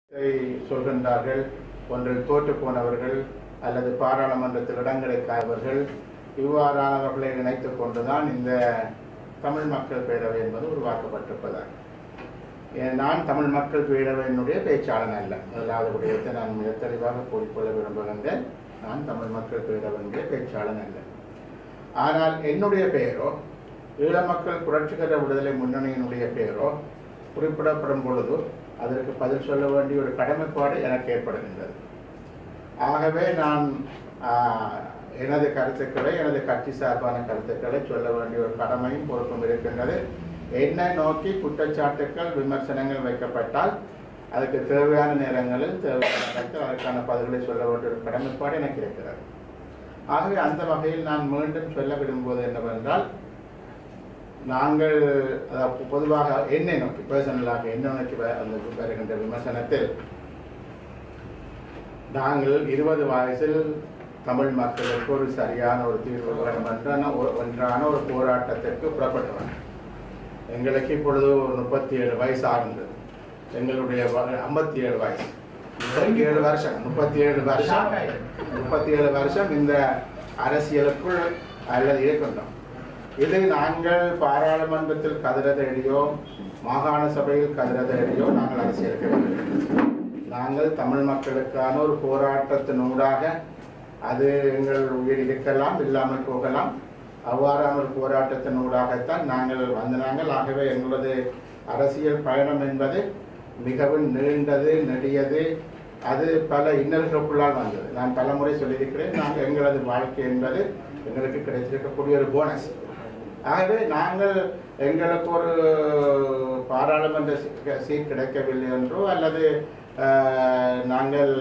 இதை சொல்கின்றார்கள் ஒன்றில் தோற்று போனவர்கள் அல்லது பாராளுமன்றத்தில் இடம் கிடைக்காதவர்கள் இவ்வாறானவர்களை இணைத்துக் கொண்டுதான் இந்த தமிழ் மக்கள் பேரவை என்பது உருவாக்கப்பட்டிருப்பதாக ஏன் நான் தமிழ் மக்கள் பேரவையினுடைய பேச்சாளன் அல்ல முதலாவது விடயத்தை நான் மிக தெளிவாக கூறிக்கொள்ள விரும்புகின்றேன் நான் தமிழ் மக்கள் பேரவையினுடைய பேச்சாளன் அல்ல ஆனால் என்னுடைய பெயரோ ஈழ மக்கள் புரட்சிகர விடுதலை முன்னணியினுடைய பெயரோ குறிப்பிடப்படும் பொழுது அதற்கு பதில் சொல்ல வேண்டிய ஒரு கடமைப்பாடு எனக்கு ஏற்படுகின்றது ஆகவே நான் ஆஹ், எனது கருத்துக்களை எனது கட்சி சார்பான கருத்துக்களை சொல்ல வேண்டிய ஒரு கடமையும் பொறுப்பும் இருக்கின்றது என்னை நோக்கி குற்றச்சாட்டுக்கள் விமர்சனங்கள் வைக்கப்பட்டால் அதுக்கு தேவையான நேரங்களில் தேவையான நேரத்தில் அதற்கான பதில்களை சொல்ல வேண்டிய ஒரு கடமைப்பாடு எனக்கு இருக்கிறது ஆகவே அந்த வகையில் நான் மீண்டும் சொல்ல விரும்புவது என்னவென்றால் நாங்கள் அதாவது பொதுவாக என்னை நோக்கி பர்சனலாக என்னை நோக்கி வ- அந்த வருகின்ற விமர்சனத்தில் நாங்கள் இருபது வயசில் தமிழ் மக்களுக்கு ஒரு சரியான ஒரு தீர்வு வேண்டும் என்றான ஒரு- ஒன்றான ஒரு போராட்டத்திற்கு புறப்பட்டவன் எங்களுக்கு இப்பொழுது ஒரு முப்பத்தி ஏழு வயசு ஆகின்றது எங்களுடைய ஐம்பத்தி ஏழு வயசு முப்பத்தி ஏழு வருஷம் முப்பத்தி ஏழு வருஷம் முப்பத்தி ஏழு வருஷம் இந்த அரசியலுக்குள் அல்லது இருக்கின்றோம் இது நாங்கள் பாராளுமன்றத்தில் கதிர தேடியோ மாகாண சபையில் கதிர தேடியோ நாங்கள் அரசியலுக்கு வரவில்லை. நாங்கள் தமிழ் மக்களுக்கான ஒரு போராட்டத்தினூடாக அது எங்கள் உயிர் இருக்கலாம் இல்லாமல் போகலாம் அவ்வாறான ஒரு போராட்டத்தினூடாகத்தான் நாங்கள் வந்த நாங்கள் ஆகவே எங்களது அரசியல் பயணம் என்பது மிகவும் நீண்டது நெடியது அது பல இன்னல்களுக்குள்ளால் வந்தது நான் பல முறை சொல்லியிருக்கிறேன் நாங்கள் எங்களது வாழ்க்கை என்பது எங்களுக்கு கிடைத்திருக்கக்கூடிய ஒரு போனஸ் ஆகவே நாங்கள் எங்களுக்கு ஒரு பாராளுமன்ற சீ- சீட் கிடைக்கவில்லை என்றோ அல்லது ஆஹ், நாங்கள்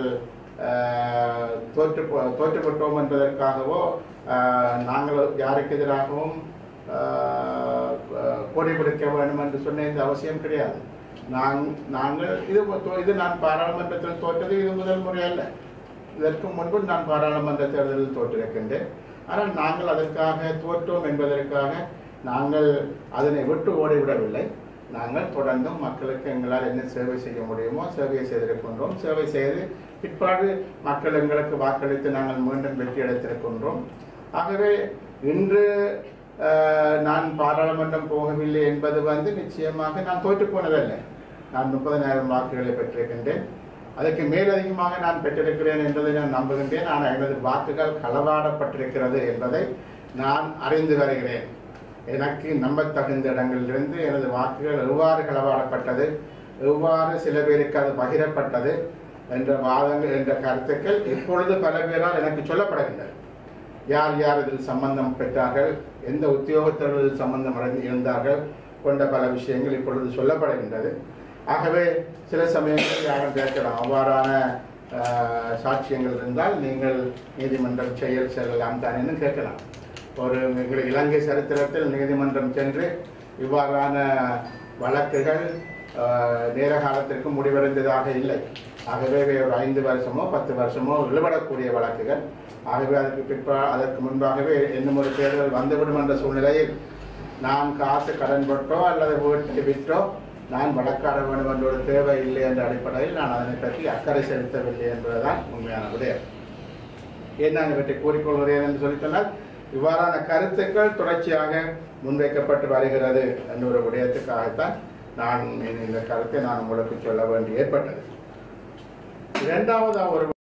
ஆஹ், தோற்று போ- தோற்றுவிட்டோம் என்பதற்காகவோ ஆஹ், நாங்கள் யாருக்கு எதிராகவும் ஆஹ், போட்டி பிடிக்க வேண்டும் என்று சொன்ன இந்த அவசியம் கிடையாது நான் நாங்கள் இது ஒரு- இது நான் பாராளுமன்றத்தில் தோற்றது இது முதல் முறை அல்ல இதற்கு முன்பு நான் பாராளுமன்ற தேர்தலில் தோற்றிருக்கின்றேன் ஆனால் நாங்கள் அதற்காக தோற்றோம் என்பதற்காக நாங்கள் அதனை விட்டு ஓடிவிடவில்லை நாங்கள் தொடர்ந்தும் மக்களுக்கு எங்களால் என்ன சேவை செய்ய முடியுமோ சேவையை செய்திருக்கின்றோம் சேவை செய்து பிற்பாடு மக்கள் எங்களுக்கு வாக்களித்து நாங்கள் மீண்டும் வெற்றி அடைத்திருக்கின்றோம் ஆகவே இன்று அஹ், நான் பாராளுமன்றம் போகவில்லை என்பது வந்து நிச்சயமாக நான் தோற்று போனதல்ல நான் முப்பதனாயிரம் வாக்குகளை பெற்றிருக்கின்றேன் அதற்கு மேலதிகமாக நான் பெற்றிருக்கிறேன் என்பதை நான் நம்புகின்றேன் ஆனால் எனது வாக்குகள் களவாடப்பட்டிருக்கிறது என்பதை நான் அறிந்து வருகிறேன் எனக்கு நம்பத்தகுந்த இடங்களிலிருந்து எனது வாக்குகள் எவ்வாறு களவாடப்பட்டது எவ்வாறு சில பேருக்கு அது பகிரப்பட்டது என்ற வாதங்கள் என்ற கருத்துக்கள் இப்பொழுது பல பேரால் எனக்கு சொல்லப்படுகின்றன யார் யார் இதில் சம்பந்தம் பெற்றார்கள் எந்த உத்தியோகத்தர்கள் இதில் சம்பந்தம் அடைந்து இருந்தார்கள் கொண்ட பல விஷயங்கள் இப்பொழுது சொல்லப்படுகின்றது ஆகவே சில சமயங்களில் யாரும் கேட்கலாம் அவ்வாறான ஆஹ், சாட்சியங்கள் இருந்தால் நீங்கள் நீதிமன்றம் செயல் செல்லலாம் தானேன்னு கேட்கலாம் ஒரு எங்கள் இலங்கை சரித்திரத்தில் நீதிமன்றம் சென்று இவ்வாறான வழக்குகள் ஆஹ், நேர காலத்திற்கு முடிவடைந்ததாக இல்லை ஆகவே ஒரு ஐந்து வருஷமோ பத்து வருஷமோ இழுபடக்கூடிய வழக்குகள் ஆகவே அதற்கு பிற்பா அதற்கு முன்பாகவே இன்னும் ஒரு தேர்தல் வந்துவிடும் என்ற சூழ்நிலையில் நான் காசு கடன்பட்டோ அல்லது வீட்டை விற்றோ நான் வழக்காட வேண்டும் என்ற ஒரு தேவை இல்லை என்ற அடிப்படையில் நான் அதனை பற்றி அக்கறை செலுத்தவில்லை என்பதுதான் உண்மையான விடயம் ஏன் நான் இவற்றை கூறிக்கொள்கிறேன் என்று சொல்லி சொன்னால் இவ்வாறான கருத்துக்கள் தொடர்ச்சியாக முன்வைக்கப்பட்டு வருகிறது என்ற ஒரு விடயத்துக்காகத்தான் நான் இந்த கருத்தை நான் உங்களுக்கு சொல்ல வேண்டி ஏற்பட்டது இரண்டாவது ஒரு